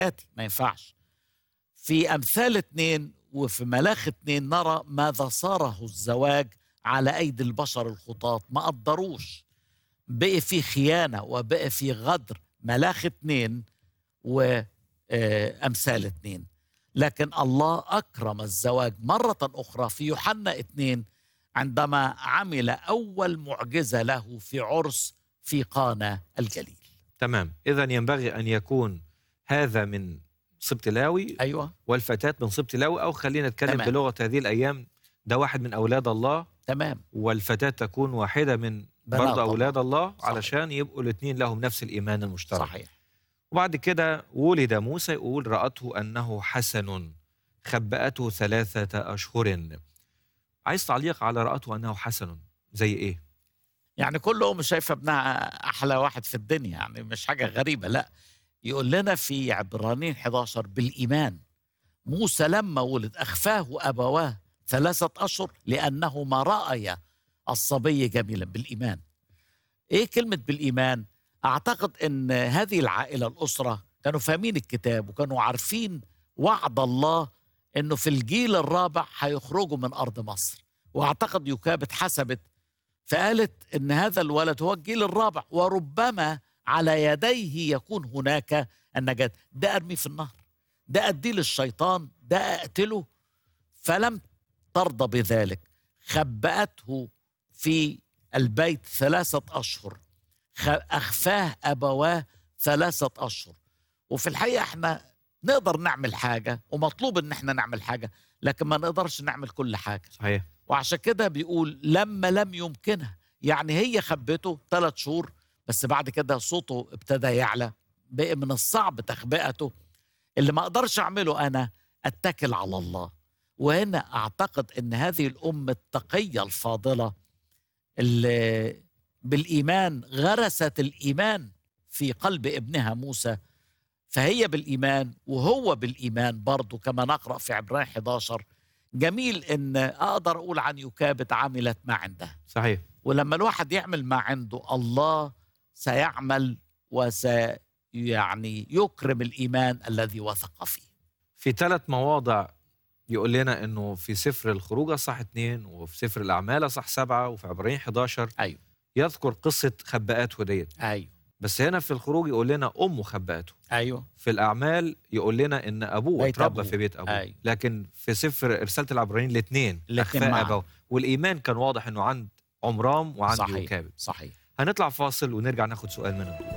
حياتي ما ينفعش في أمثال اتنين وفي ملاخ اتنين نرى ماذا صاره الزواج على أيدي البشر الخطاة ما قدروش بقي في خيانة وبقي في غدر ملاخ اتنين وأمثال اتنين لكن الله أكرم الزواج مرة أخرى في يوحنا اتنين عندما عمل أول معجزة له في عرس في قانا الجليل تمام إذا ينبغي أن يكون هذا من سبط لاوي أيوة والفتاة من سبط لاوي أو خلينا نتكلم تمام. بلغة هذه الأيام ده واحد من أولاد الله تمام والفتاة تكون واحدة من بنات برضه الله. أولاد الله صحيح. علشان يبقوا الاثنين لهم نفس الإيمان المشترك صحيح وبعد كده ولد موسى يقول رأته أنه حسن خبأته ثلاثة أشهر عايز تعليق على رأته أنه حسن زي إيه؟ يعني كل أم شايفة ابنها أحلى واحد في الدنيا يعني مش حاجة غريبة لا يقول لنا في عبرانيين 11 بالإيمان موسى لما ولد أخفاه أبواه ثلاثة أشهر لأنه ما رأي الصبي جميلا بالإيمان إيه كلمة بالإيمان أعتقد أن هذه العائلة الأسرة كانوا فاهمين الكتاب وكانوا عارفين وعد الله أنه في الجيل الرابع هيخرجوا من أرض مصر وأعتقد يكابت حسبت فقالت ان هذا الولد هو الجيل الرابع وربما على يديه يكون هناك النجاة ده ارميه في النهر ده اديه للشيطان ده اقتله فلم ترضى بذلك خبأته في البيت ثلاثة أشهر خ- أخفاه أبواه ثلاثة أشهر وفي الحقيقة احنا نقدر نعمل حاجة ومطلوب ان احنا نعمل حاجة لكن ما نقدرش نعمل كل حاجة صحيح وعشان كده بيقول لما لم يمكنها يعني هي خبته ثلاث شهور بس بعد كده صوته ابتدى يعلى بقى من الصعب تخبئته اللي ما اقدرش اعمله انا اتكل على الله وهنا اعتقد ان هذه الام التقيه الفاضله اللي بالايمان غرست الايمان في قلب ابنها موسى فهي بالايمان وهو بالايمان برضه كما نقرا في عبران 11 جميل ان اقدر اقول عن يكابد عملت ما عندها صحيح ولما الواحد يعمل ما عنده الله سيعمل وس يعني يكرم الايمان الذي وثق فيه في ثلاث مواضع يقول لنا انه في سفر الخروج صح اثنين وفي سفر الاعمال صح سبعه وفي عبرين 11 ايوه يذكر قصه خباءاته ديت ايوه بس هنا في الخروج يقول لنا امه خباءته ايوه في الاعمال يقول لنا ان ابوه بيت اتربى أبوه. في بيت ابوه أيوة. لكن في سفر رساله العبرانيين الاثنين الاتنين اخفاء معا. ابوه والايمان كان واضح انه عند عمرام وعند صحيح يوكابد صحيح هنطلع فاصل ونرجع ناخد سؤال منهم